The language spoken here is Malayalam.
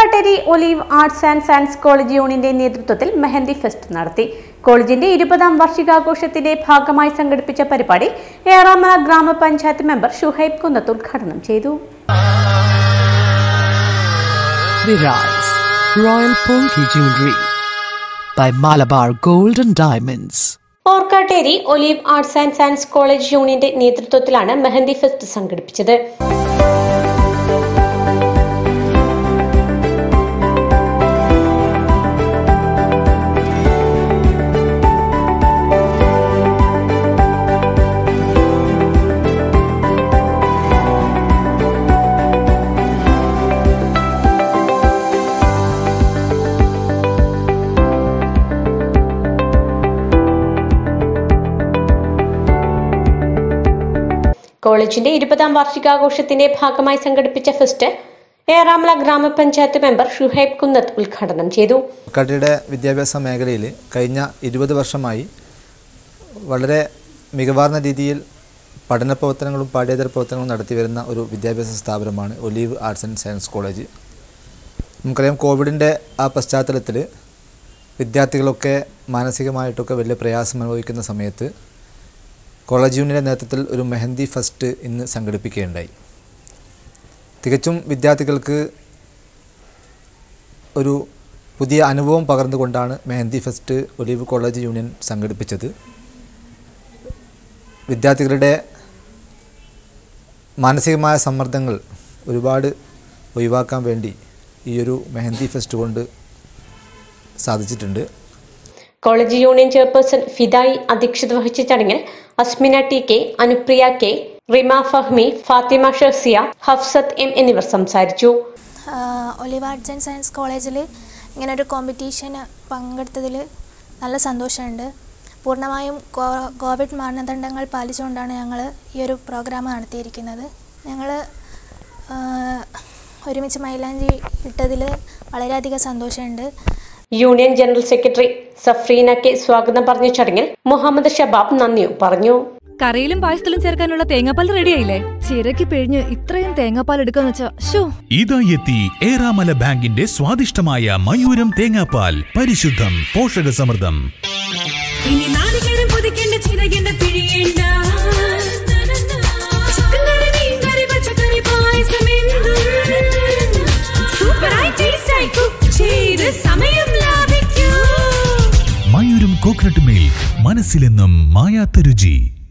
Orkkatteri Olive arts and science college യൂണിയന്റെ നേതൃത്വത്തിൽ മെഹന്തി ഫെസ്റ്റ് നടത്തി കോളേജിന്റെ ഇരുപതാം വാർഷികാഘോഷത്തിന്റെ ഭാഗമായി സംഘടിപ്പിച്ച പരിപാടി ഏറാമല ഗ്രാമപഞ്ചായത്ത് മെമ്പർ ഷുഹൈബ് കുന്നത്ത് ഉദ്ഘാടനം ചെയ്തു Viraz Royal Polki Jewelry by Malabar Gold and Diamonds. Orkkatteri Olive arts and science college യൂണിയന്റെ നേതൃത്വത്തിലാണ് മെഹന്തി ഫെസ്റ്റ് സംഘടിപ്പിച്ചത് കോളേജിന്റെ ഇരുപതാം വാർഷികാഘോഷത്തിന്റെ ഭാഗമായി സംഘടിപ്പിച്ച ഫെസ്റ്റ് ഏറാമല ഗ്രാമപഞ്ചായത്ത് മെമ്പർ ഷുഹൈബ് കുന്നത്ത് ഉദ്ഘാടനം ചെയ്തു കട്ടിയുടെ വിദ്യാഭ്യാസ മേഖലയിൽ കഴിഞ്ഞ ഇരുപത് വർഷമായി വളരെ മികവാർന്ന രീതിയിൽ പഠന പ്രവർത്തനങ്ങളും പാഠ്യേതര പ്രവർത്തനങ്ങളും നടത്തി വരുന്ന ഒരു വിദ്യാഭ്യാസ സ്ഥാപനമാണ് Olive arts and science college നമുക്കറിയാം കോവിഡിൻ്റെ ആ പശ്ചാത്തലത്തിൽ വിദ്യാർത്ഥികളൊക്കെ മാനസികമായിട്ടൊക്കെ വലിയ പ്രയാസം അനുഭവിക്കുന്ന സമയത്ത് കോളേജ് യൂണിയൻ്റെ നേതൃത്വത്തിൽ ഒരു മെഹന്തി ഫസ്റ്റ് ഇന്ന് സംഘടിപ്പിക്കുകയുണ്ടായി തികച്ചും വിദ്യാർത്ഥികൾക്ക് ഒരു പുതിയ അനുഭവം പകർന്നുകൊണ്ടാണ് mehendi fest Olive college union സംഘടിപ്പിച്ചത് വിദ്യാർത്ഥികളുടെ മാനസികമായ സമ്മർദ്ദങ്ങൾ ഒരുപാട് ഒഴിവാക്കാൻ വേണ്ടി ഈ ഒരു മെഹന്തി ഫെസ്റ്റ് കൊണ്ട് സാധിച്ചിട്ടുണ്ട് കോളേജ് യൂണിയൻ ചെയർപേഴ്സൺ ഫിദായി അധ്യക്ഷത വഹിച്ച ചടങ്ങിൽ Asmina T K Anupriya K Rima Fahmi Fathima Shasiya Hafsath M എന്നിവർ സംസാരിച്ചു ഒലിവ് ആർട്സ് ആൻഡ് സയൻസ് കോളേജിൽ ഇങ്ങനെ ഒരു കോമ്പറ്റീഷന് പങ്കെടുത്തതിൽ നല്ല സന്തോഷമുണ്ട് പൂർണ്ണമായും കോ- കോവിഡ് മാനദണ്ഡങ്ങൾ പാലിച്ചുകൊണ്ടാണ് ഞങ്ങൾ ഈ ഒരു പ്രോഗ്രാം നടത്തിയിരിക്കുന്നത് ഞങ്ങൾ ഒരുമിച്ച് മൈലാഞ്ചി ഇട്ടതിൽ വളരെയധികം സന്തോഷമുണ്ട് union general secretary Safreena K സ്വാഗതം പറഞ്ഞ ചടങ്ങിൽ മുഹമ്മദ് ഷബാബ് നന്ദി പറഞ്ഞു കറിയിലും പായസത്തിലും ചേർക്കാനുള്ള തേങ്ങാപ്പാൽ റെഡിയായില്ലേ ചിരക്ക് പിഴിഞ്ഞ് ഇത്രയും തേങ്ങാപ്പാൽ എടുക്കാന്ന് വെച്ചാ ഷോ ഇതായി എത്തി ഏറാമല ബാങ്കിന്റെ സ്വാദിഷ്ടമായ മയൂരം തേങ്ങാപ്പാൽ പരിശുദ്ധം പോഷക സമൃദ്ധം ഇനി നാളികേരം പൊതിക്കേണ്ട ചിരകേണ്ട പിഴിയേണ്ട ചിക്കൻകറി, മീൻകറി, പച്ചക്കറി, പായസം എന്തും സൂപ്പറായി ടേസ്റ്റായി കുക്ക് ചെയ്ത് സമയം ലാഭിക്കൂ മയൂരം കോക്കനട്ട് മിൽക്ക് മനസ്സിലെന്നും മായാത്ത രുചി